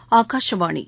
ஆகாஷவாணி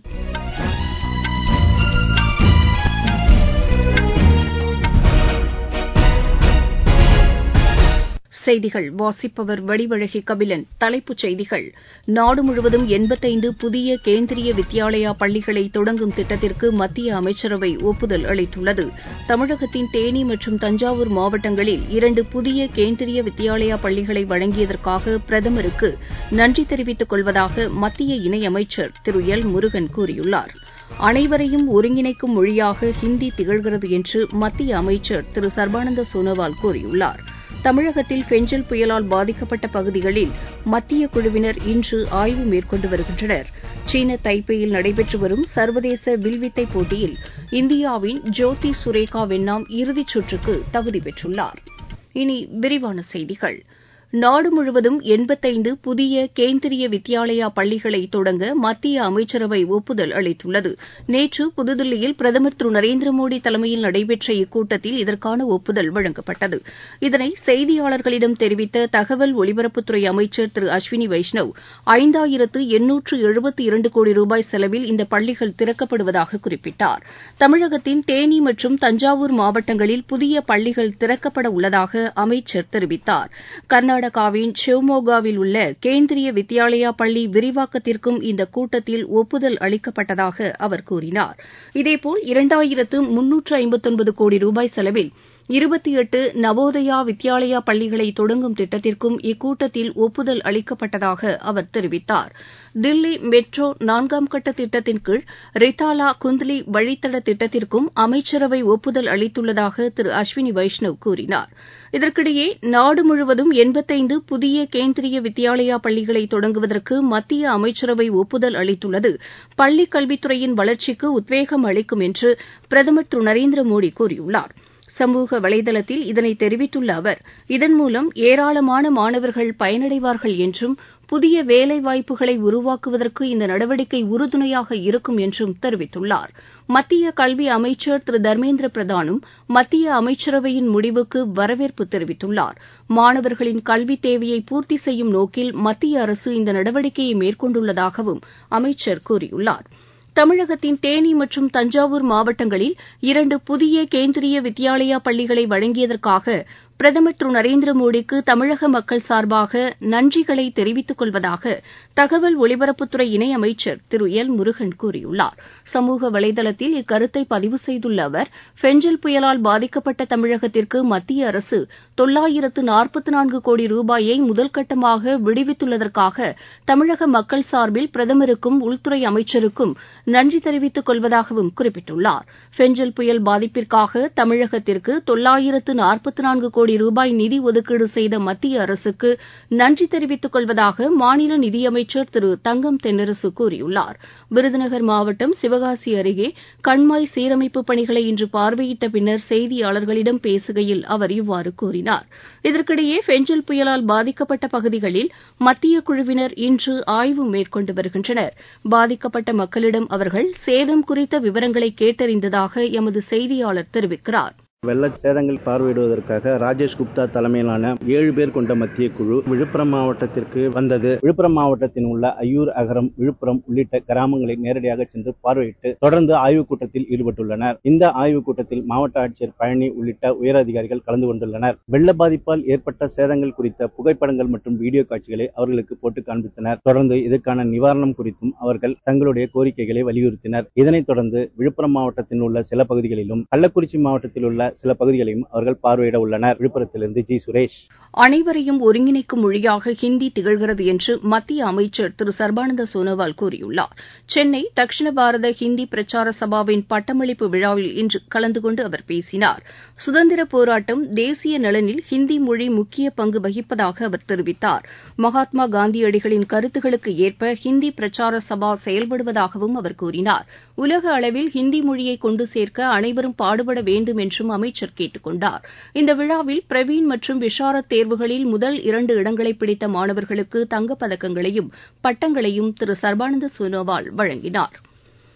செய்திகள் வாசிப்பவர் வடிவழகி கபிலன் தலைப்புச் செய்திகள் நாடு முழுவதும் எண்பத்தைந்து புதிய கேந்திரிய வித்யாலயா பள்ளிகளை தொடங்கும் திட்டத்திற்கு மத்திய அமைச்சரவை ஒப்புதல் அளித்துள்ளது தமிழகத்தின் தேனி மற்றும் தஞ்சாவூர் மாவட்டங்களில் இரண்டு புதிய கேந்திரிய வித்யாலயா பள்ளிகளை வழங்கியதற்காக பிரதமருக்கு நன்றி தெரிவித்துக் கொள்வதாக மத்திய இணையமைச்சர் திரு எல் முருகன் கூறியுள்ளார் அனைவரையும் ஒருங்கிணைக்கும் மொழியாக ஹிந்தி திகழ்கிறது என்று மத்திய அமைச்சர் திரு சர்பானந்த சோனோவால் கூறியுள்ளார் தமிழகத்தில் பெஞ்சல் புயலால் பாதிக்கப்பட்ட பகுதிகளில் மத்திய குழுவினர் இன்று ஆய்வு மேற்கொண்டு வருகின்றனர் சீன தைப்பேயில் நடைபெற்று வரும் சர்வதேச வில்வித்தை போட்டியில் இந்தியாவின் ஜோதி சுரேகா வென்னாம் இறுதிச் சுற்றுக்கு தகுதி பெற்றுள்ளார் இனி விரிவான செய்திகள் நாடு முழுவதும் எண்பத்தைந்து புதிய கேந்திரிய வித்யாலயா பள்ளிகளை தொடங்க மத்திய அமைச்சரவை ஒப்புதல் அளித்துள்ளது நேற்று புதுதில்லியில் பிரதமர் திரு நரேந்திர மோடி தலைமையில் நடைபெற்ற இக்கூட்டத்தில் இதற்கான ஒப்புதல் வழங்கப்பட்டது இதனை செய்தியாளர்களிடம் தெரிவித்த தகவல் ஒலிபரப்புத்துறை அமைச்சர் திரு அஸ்வினி வைஷ்ணவ் ஐந்தாயிரத்து எண்ணூற்று எழுபத்தி இரண்டு கோடி ரூபாய் செலவில் இந்த பள்ளிகள் திறக்கப்படுவதாக குறிப்பிட்டார் தமிழகத்தின் தேனி மற்றும் தஞ்சாவூர் மாவட்டங்களில் புதிய பள்ளிகள் திறக்கப்பட உள்ளதாக அமைச்சர் தெரிவித்தார் கர்நாடகாவின் ஷிவ்மோகாவில் உள்ள கேந்திரிய வித்யாலயா பள்ளி விரிவாக்கத்திற்கும் இந்த கூட்டத்தில் ஒப்புதல் அளிக்கப்பட்டதாக அவர் கூறினார் இதேபோல் இரண்டாயிரத்து முன்னூற்று ஐம்பத்தொன்பது கோடி ரூபாய் செலவில் இருபத்தி எட்டு நவோதயா வித்யாலயா பள்ளிகளை தொடங்கும் திட்டத்திற்கும் இக்கூட்டத்தில் ஒப்புதல் அளிக்கப்பட்டதாக அவர் தெரிவித்தார் தில்லி மெட்ரோ நான்காம் கட்ட திட்டத்தின் கீழ் ரித்தாலா குந்த்லி வழித்தட திட்டத்திற்கும் அமைச்சரவை ஒப்புதல் அளித்துள்ளதாக திரு அஸ்வினி வைஷ்ணவ் கூறினார் இதற்கிடையே நாடு முழுவதும் எண்பத்தைந்து புதிய கேந்திரிய வித்யாலயா பள்ளிகளை தொடங்குவதற்கு மத்திய அமைச்சரவை ஒப்புதல் அளித்துள்ளது பள்ளிக் கல்வித்துறையின் வளர்ச்சிக்கு உத்வேகம் அளிக்கும் என்று பிரதமர் திரு நரேந்திர மோடி கூறியுள்ளார் சமூக வலைதளத்தில் இதனை தெரிவித்துள்ள அவர் இதன் மூலம் ஏராளமான மாணவர்கள் பயனடைவார்கள் என்றும் புதிய வேலைவாய்ப்புகளை உருவாக்குவதற்கு இந்த நடவடிக்கை உறுதுணையாக இருக்கும் என்றும் தெரிவித்துள்ளார் மத்திய கல்வி அமைச்சர் திரு தர்மேந்திர பிரதானும் மத்திய அமைச்சரவையின் முடிவுக்கு வரவேற்பு தெரிவித்துள்ளார் மாணவர்களின் கல்வி தேவையை பூர்த்தி செய்யும் நோக்கில் மத்திய அரசு இந்த நடவடிக்கையை மேற்கொண்டுள்ளதாகவும் அமைச்சர் கூறியுள்ளார் தமிழகத்தின் தேனி மற்றும் தஞ்சாவூர் மாவட்டங்களில் இரண்டு புதிய கேந்திரிய வித்யாலயா பள்ளிகளை வழங்கியதற்காக பிரதமர் திரு நரேந்திர மோடிக்கு தமிழக மக்கள் சார்பாக நன்றிகளை தெரிவித்துக் கொள்வதாக தகவல் ஒலிபரப்புத்துறை இணையமைச்சர் திரு எல் முருகன் கூறியுள்ளார் சமூக வலைதளத்தில் இக்கருத்தை பதிவு செய்துள்ள அவர் பெஞ்சல் புயலால் பாதிக்கப்பட்ட தமிழகத்திற்கு மத்திய அரசு தொள்ளாயிரத்து நாற்பத்து நான்கு கோடி ரூபாயை முதல்கட்டமாக விடுவித்துள்ளதற்காக தமிழக மக்கள் சார்பில் பிரதமருக்கும் உள்துறை அமைச்சருக்கும் நன்றி தெரிவித்துக் கொள்வதாகவும் குறிப்பிட்டுள்ளார் பெஞ்சல் புயல் பாதிப்பிற்காக தமிழகத்திற்கு தொள்ளாயிரத்து நாற்பத்து நான்கு கோடி ரூபாய் நிதி ஒதுக்கீடு செய்த மத்திய அரசுக்கு நன்றி தெரிவித்துக் கொள்வதாக மாநில நிதியமைச்சர் திரு தங்கம் தென்னரசு கூறியுள்ளார் விருதுநகர் மாவட்டம் சிவகாசி அருகே கண்மாய் சீரமைப்பு பணிகளை இன்று பார்வையிட்ட பின்னர் செய்தியாளர்களிடம் பேசுகையில் அவர் இவ்வாறு கூறினார் இதற்கிடையே பெஞ்சல் புயலால் பாதிக்கப்பட்ட பகுதிகளில் மத்திய குழுவினர் இன்று ஆய்வு மேற்கொண்டு வருகின்றனர் பாதிக்கப்பட்ட மக்களிடம் அவர்கள் சேதம் குறித்த விவரங்களை கேட்டறிந்ததாக எமது செய்தியாளர் தெரிவிக்கிறார் வெள்ள சேதங்கள் பார்வையிடுவதற்காக ராஜேஷ் குப்தா தலைமையிலான ஏழு பேர் கொண்ட மத்திய குழு விழுப்புரம் மாவட்டத்திற்கு வந்தது விழுப்புரம் மாவட்டத்தில் உள்ள ஐயூர் அகரம் விழுப்புரம் உள்ளிட்ட கிராமங்களை நேரடியாக சென்று பார்வையிட்டு தொடர்ந்து ஆய்வுக் கூட்டத்தில் ஈடுபட்டுள்ளனர் இந்த ஆய்வுக் கூட்டத்தில் மாவட்ட ஆட்சியர் பழனி உள்ளிட்ட உயரதிகாரிகள் கலந்து கொண்டுள்ளனர் வெள்ள பாதிப்பால் ஏற்பட்ட சேதங்கள் குறித்த புகைப்படங்கள் மற்றும் வீடியோ காட்சிகளை அவர்களுக்கு போட்டு காண்பித்தனர் தொடர்ந்து இதற்கான நிவாரணம் குறித்தும் அவர்கள் தங்களுடைய கோரிக்கைகளை வலியுறுத்தினர் இதனைத் தொடர்ந்து விழுப்புரம் மாவட்டத்தில் உள்ள சில பகுதிகளிலும் கள்ளக்குறிச்சி மாவட்டத்தில் உள்ள சில பகுதிகளையும் அவர்கள் பார்வையிட உள்ளனர் விழுப்புரத்திலிருந்து ஜி சுரேஷ் அனைவரையும் ஒருங்கிணைக்கும் மொழியாக ஹிந்தி திகழ்கிறது என்று மத்திய அமைச்சர் திரு சர்பானந்த சோனோவால் கூறியுள்ளார் சென்னை தட்சிண பாரத ஹிந்தி பிரச்சார சபாவின் பட்டமளிப்பு விழாவில் இன்று கலந்து கொண்டு அவர் பேசினார் சுதந்திர போராட்டம் தேசிய நலனில் ஹிந்தி மொழி முக்கிய பங்கு வகிப்பதாக அவர் தெரிவித்தார் மகாத்மா காந்தியடிகளின் கருத்துக்களுக்கு ஏற்ப ஹிந்தி பிரச்சார சபா செயல்படுவதாகவும் அவர் கூறினார் உலக அளவில் ஹிந்தி மொழியை கொண்டு சேர்க்க அனைவரும் பாடுபட வேண்டும் என்றும் அமைச்சர் கேட்டுக் கொண்டார் இந்த விழாவில் பிரவீன் மற்றும் விஷாரத் தேர்வுகளில் முதல் இரண்டு இடங்களை பிடித்த மாணவர்களுக்கு தங்கப்பதக்கங்களையும் பட்டங்களையும் திரு சர்பானந்த சோனோவால் வழங்கினார்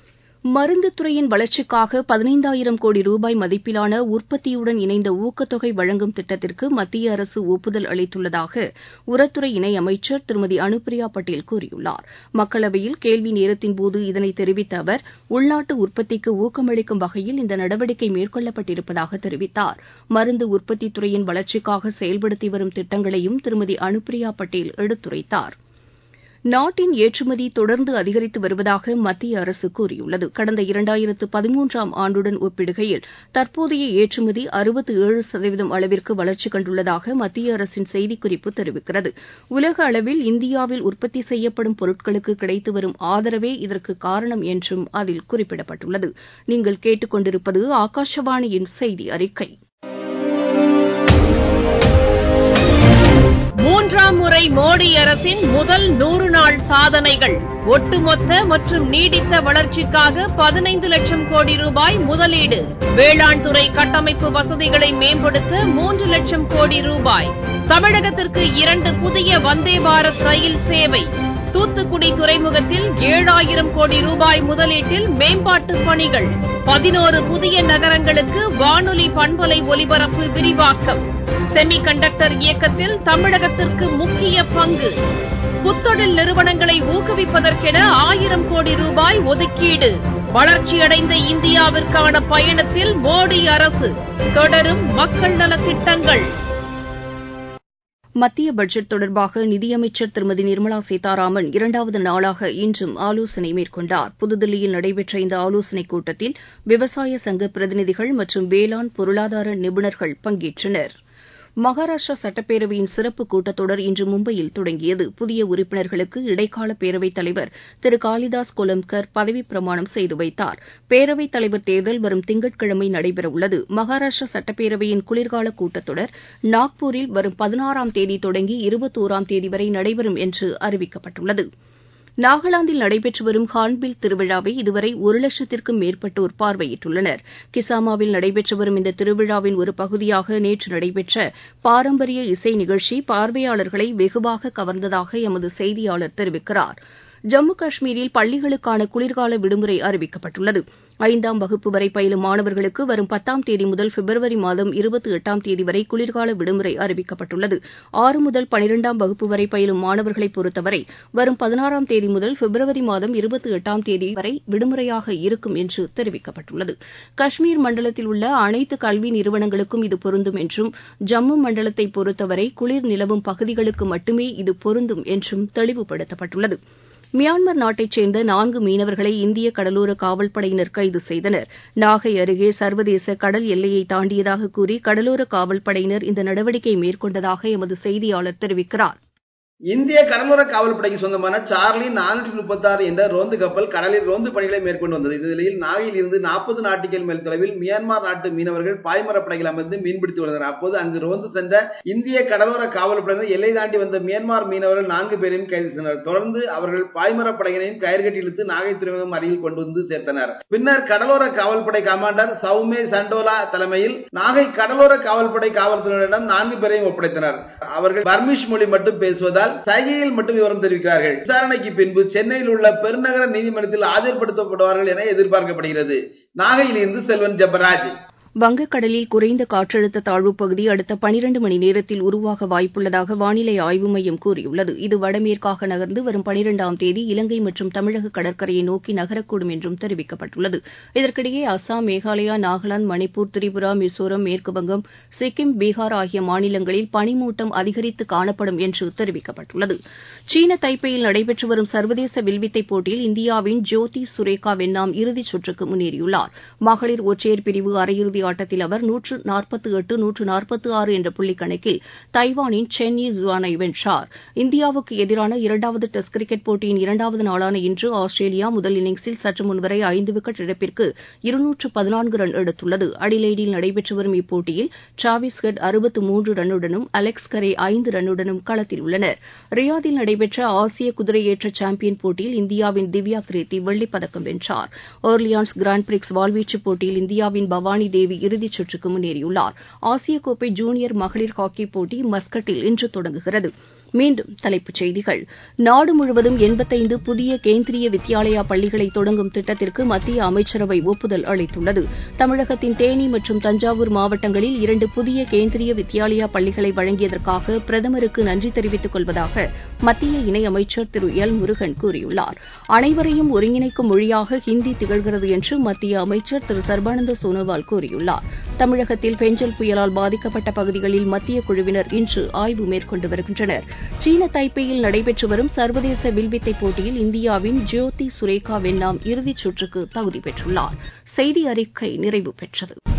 மருந்துத் துறையின் வளர்ச்சிக்காக பதினைந்தாயிரம் கோடி ரூபாய் மதிப்பிலான உற்பத்தியுடன் இணைந்த ஊக்கத்தொகை வழங்கும் திட்டத்திற்கு மத்திய அரசு ஒப்புதல் அளித்துள்ளதாக உரத்துறை இணையமைச்சர் திருமதி அனுப்பிரியா பட்டேல் கூறியுள்ளார் மக்களவையில் கேள்வி நேரத்தின்போது இதனை தெரிவித்த அவர் உள்நாட்டு உற்பத்திக்கு ஊக்கமளிக்கும் வகையில் இந்த நடவடிக்கை மேற்கொள்ளப்பட்டிருப்பதாக தெரிவித்தார் மருந்து உற்பத்தித் துறையின் வளர்ச்சிக்காக செயல்படுத்தி வரும் திட்டங்களையும் திருமதி அனுப்பிரியா பட்டேல் எடுத்துரைத்தார் நாட்டின் ஏற்றுமதி தொடர்ந்து அதிகரித்து வருவதாக மத்திய அரசு கூறியுள்ளது கடந்த இரண்டாயிரத்து பதிமூன்றாம் ஆண்டுடன் ஒப்பிடுகையில் தற்போதைய ஏற்றுமதி அறுபத்து ஏழு சதவீதம் அளவிற்கு வளர்ச்சி கண்டுள்ளதாக மத்திய அரசின் செய்திக்குறிப்பு தெரிவிக்கிறது உலக அளவில் இந்தியாவில் உற்பத்தி செய்யப்படும் பொருட்களுக்கு கிடைத்து வரும் ஆதரவே இதற்கு காரணம் என்றும் அதில் குறிப்பிடப்பட்டுள்ளது நீங்கள் கேட்டுக்கொண்டிருப்பது ஆகாஷவாணியின் செய்தி அறிக்கை மூன்றாம் முறை மோடி அரசின் முதல் நூறு நாள் சாதனைகள் ஒட்டுமொத்த மற்றும் நீடித்த வளர்ச்சிக்காக பதினைந்து லட்சம் கோடி ரூபாய் முதலீடு வேளாண் துறை கட்டமைப்பு வசதிகளை மேம்படுத்த மூன்று லட்சம் கோடி ரூபாய் தமிழகத்திற்கு இரண்டு புதிய வந்தே பாரத் ரயில் சேவை தூத்துக்குடி துறைமுகத்தில் ஏழாயிரம் கோடி ரூபாய் முதலீட்டில் மேம்பாட்டுப் பணிகள் பதினோரு புதிய நகரங்களுக்கு வானொலி பண்பலை ஒலிபரப்பு விரிவாக்கம் செமி கண்டக்டர் இயக்கத்தில் தமிழகத்திற்கு முக்கிய பங்கு புத்தொழில் நிறுவனங்களை ஊக்குவிப்பதற்கென ஆயிரம் கோடி ரூபாய் ஒதுக்கீடு வளர்ச்சியடைந்த இந்தியாவிற்கான பயணத்தில் மோடி அரசு தொடரும் மக்கள் நலத் திட்டங்கள் மத்திய பட்ஜெட் தொடர்பாக நிதியமைச்சர் திருமதி நிர்மலா சீதாராமன் இரண்டாவது நாளாக இன்றும் ஆலோசனை மேற்கொண்டார் புதுதில்லியில் நடைபெற்ற இந்த ஆலோசனைக் கூட்டத்தில் விவசாய சங்க பிரதிநிதிகள் மற்றும் வேளாண் பொருளாதார நிபுணர்கள் பங்கேற்றனர் மகாராஷ்டிரா சட்டப்பேரவையின் சிறப்பு கூட்டத்தொடர் இன்று மும்பையில் தொடங்கியது புதிய உறுப்பினர்களுக்கு இடைக்கால பேரவைத் தலைவர் திரு காளிதாஸ் கொலம்கர் பதவிப் பிரமாணம் செய்து வைத்தார் பேரவைத் தலைவர் தேர்தல் வரும் திங்கட்கிழமை நடைபெறவுள்ளது மகாராஷ்டிரா சட்டப்பேரவையின் குளிர்கால கூட்டத்தொடர் நாக்பூரில் வரும் பதினாறாம் தேதி தொடங்கி இருபத்தோராம் தேதி வரை நடைபெறும் என்று அறிவிக்கப்பட்டுள்ளது நாகாலாந்தில் நடைபெற்று வரும் ஹார்ன்பில் திருவிழாவை இதுவரை ஒரு லட்சத்திற்கும் மேற்பட்டோர் பார்வையிட்டுள்ளனர் கிசாமாவில் நடைபெற்று வரும் இந்த திருவிழாவின் ஒரு பகுதியாக நேற்று நடைபெற்ற பாரம்பரிய இசை நிகழ்ச்சி பார்வையாளர்களை வெகுவாக கவர்ந்ததாக எமது செய்தியாளர் தெரிவிக்கிறார் ஜம்மு காஷ்மீரில் பள்ளிகளுக்கான குளிர்கால விடுமுறை அறிவிக்கப்பட்டுள்ளது ஐந்தாம் வகுப்பு வரை பயிலும் மாணவர்களுக்கு வரும் பத்தாம் தேதி முதல் பிப்ரவரி மாதம் இருபத்தி எட்டாம் தேதி வரை குளிர்கால விடுமுறை அறிவிக்கப்பட்டுள்ளது ஆறு முதல் பனிரெண்டாம் வகுப்பு வரை பயிலும் மாணவர்களை பொறுத்தவரை வரும் பதினாறாம் தேதி முதல் பிப்ரவரி மாதம் இருபத்தி எட்டாம் தேதி வரை விடுமுறையாக இருக்கும் என்று தெரிவிக்கப்பட்டுள்ளது காஷ்மீர் மண்டலத்தில் உள்ள அனைத்து கல்வி நிறுவனங்களுக்கும் இது பொருந்தும் என்றும் ஜம்மு மண்டலத்தை பொறுத்தவரை குளிர் நிலவும் பகுதிகளுக்கு மட்டுமே இது பொருந்தும் என்றும் தெளிவுபடுத்தப்பட்டுள்ளது மியான்மர் நாட்டைச் சேர்ந்த நான்கு மீனவர்களை இந்திய கடலோர காவல்படையினர் கைது செய்தனர் நாகை அருகே சர்வதேச கடல் எல்லையை தாண்டியதாக கூறி கடலோர காவல்படையினர் இந்த நடவடிக்கை மேற்கொண்டதாக எமது செய்தியாளர் தெரிவிக்கிறார் இந்திய கடலோர காவல்படைக்கு சொந்தமான சார்லி நானூற்றி முப்பத்தி ஆறு என்ற ரோந்து கப்பல் கடலில் ரோந்து பணிகளை மேற்கொண்டு வந்தது இந்த நிலையில் நாகையில் இருந்து நாற்பது நாட்டிகள் மேல் தொலைவில் மியான்மர் நாட்டு மீனவர்கள் பாய்மரப்படைகள் அமர்ந்து மீன்பிடித்து வந்தனர் அப்போது அங்கு ரோந்து சென்ற இந்திய கடலோர காவல்படையினர் எல்லை தாண்டி வந்த மியான்மர் மீனவர்கள் நான்கு பேரையும் கைது செய்தனர் தொடர்ந்து அவர்கள் பாய்மரப்படையினையும் கயிறு கட்டி இழுத்து நாகை துறைமுகம் அருகில் கொண்டு வந்து சேர்த்தனர் பின்னர் கடலோர காவல்படை கமாண்டர் சவுமே சண்டோலா தலைமையில் நாகை கடலோர காவல்படை காவல்துறையினரிடம் நான்கு பேரையும் ஒப்படைத்தனர் அவர்கள் பர்மிஷ் மொழி மட்டும் பேசுவதால் சைகையில் மட்டும் விவரம் தெரிவிக்கிறார்கள் விசாரணைக்கு பின்பு சென்னையில் உள்ள பெருநகர நீதிமன்றத்தில் ஆஜர்படுத்தப்படுவார்கள் என எதிர்பார்க்கப்படுகிறது நாகையில் இருந்து செல்வன் ஜெபராஜ் வங்கக்கடலில் குறைந்த காற்றழுத்த தாழ்வுப் பகுதி அடுத்த பனிரண்டு மணி நேரத்தில் உருவாக வாய்ப்புள்ளதாக வானிலை ஆய்வு மையம் கூறியுள்ளது இது வடமேற்காக நகர்ந்து வரும் பனிரெண்டாம் தேதி இலங்கை மற்றும் தமிழக கடற்கரையை நோக்கி நகரக்கூடும் என்றும் தெரிவிக்கப்பட்டுள்ளது இதற்கிடையே அஸ்ஸாம் மேகாலயா நாகாலாந்து மணிப்பூர் திரிபுரா மிசோரம் மேற்குவங்கம் சிக்கிம் பீகார் ஆகிய மாநிலங்களில் பனிமூட்டம் அதிகரித்து காணப்படும் என்று தெரிவிக்கப்பட்டுள்ளது சீன தைப்பேயில் நடைபெற்று வரும் சர்வதேச வில்வித்தை போட்டியில் இந்தியாவின் ஜோதி சுரேகா வென்னாம் இறுதிச் சுற்றுக்கு முன்னேறியுள்ளார் மகளிர் ஒற்றையர் பிரிவு அரையிறுதி ஆட்டத்தில் அவர் நூற்று நாற்பத்து எட்டு நூற்று நாற்பத்து ஆறு என்ற புள்ளி கணக்கில் தைவானின் சென் யி ஜுவானை வென்றார் இந்தியாவுக்கு எதிரான இரண்டாவது டெஸ்ட் கிரிக்கெட் போட்டியின் இரண்டாவது நாளான இன்று ஆஸ்திரேலியா முதல் இன்னிங்ஸில் சற்று முன்வரை ஐந்து விக்கெட் இழப்பிற்கு இருநூற்று பதினான்கு ரன் எடுத்துள்ளது அடிலெய்டில் நடைபெற்று வரும் இப்போட்டியில் டிராவிஸ் ஹெட் அறுபத்து மூன்று ரன்னுடனும் அலெக்ஸ் கரே ஐந்து ரன்னுடனும் களத்தில் உள்ளனர் ரியாதில் நடைபெற்ற ஆசிய குதிரையேற்ற சாம்பியன் போட்டியில் இந்தியாவின் திவ்யா கிருத்தி வெள்ளிப் பதக்கம் வென்றார் ஓர்லியான்ஸ் கிராண்ட் பிரிக்ஸ் வாள்வீச்சு போட்டியில் இந்தியாவின் பவானி தேவி இறுதிச் சுற்றுக்கு முன்னேறியுள்ளார் ஆசிய கோப்பை ஜூனியர் மகளிர் ஹாக்கி போட்டி மஸ்கட்டில் இன்று தொடங்குகிறது மீண்டும் தலைப்புச் செய்திகள் நாடு முழுவதும் எண்பத்தைந்து புதிய கேந்திரிய வித்யாலயா பள்ளிகளை தொடங்கும் திட்டத்திற்கு மத்திய அமைச்சரவை ஒப்புதல் அளித்துள்ளது தமிழகத்தின் தேனி மற்றும் தஞ்சாவூர் மாவட்டங்களில் இரண்டு புதிய கேந்திரிய வித்யாலயா பள்ளிகளை வழங்கியதற்காக பிரதமருக்கு நன்றி தெரிவித்துக் கொள்வதாக மத்திய இணையமைச்சர் திரு எல் முருகன் கூறியுள்ளார் அனைவரையும் ஒருங்கிணைக்கும் மொழியாக ஹிந்தி திகழ்கிறது என்று மத்திய அமைச்சர் திரு சர்பானந்த சோனோவால் கூறியுள்ளார் தமிழகத்தில் பெஞ்சல் புயலால் பாதிக்கப்பட்ட பகுதிகளில் மத்திய குழுவினர் இன்று ஆய்வு மேற்கொண்டு வருகின்றனர் சீன தைப்பேயில் நடைபெற்று வரும் சர்வதேச வில்வித்தை போட்டியில் இந்தியாவின் ஜோதி சுரேகா வென்னாம் இறுதிச் சுற்றுக்கு தகுதி பெற்றுள்ளார் செய்தி அறிக்கை நிறைவு பெற்றது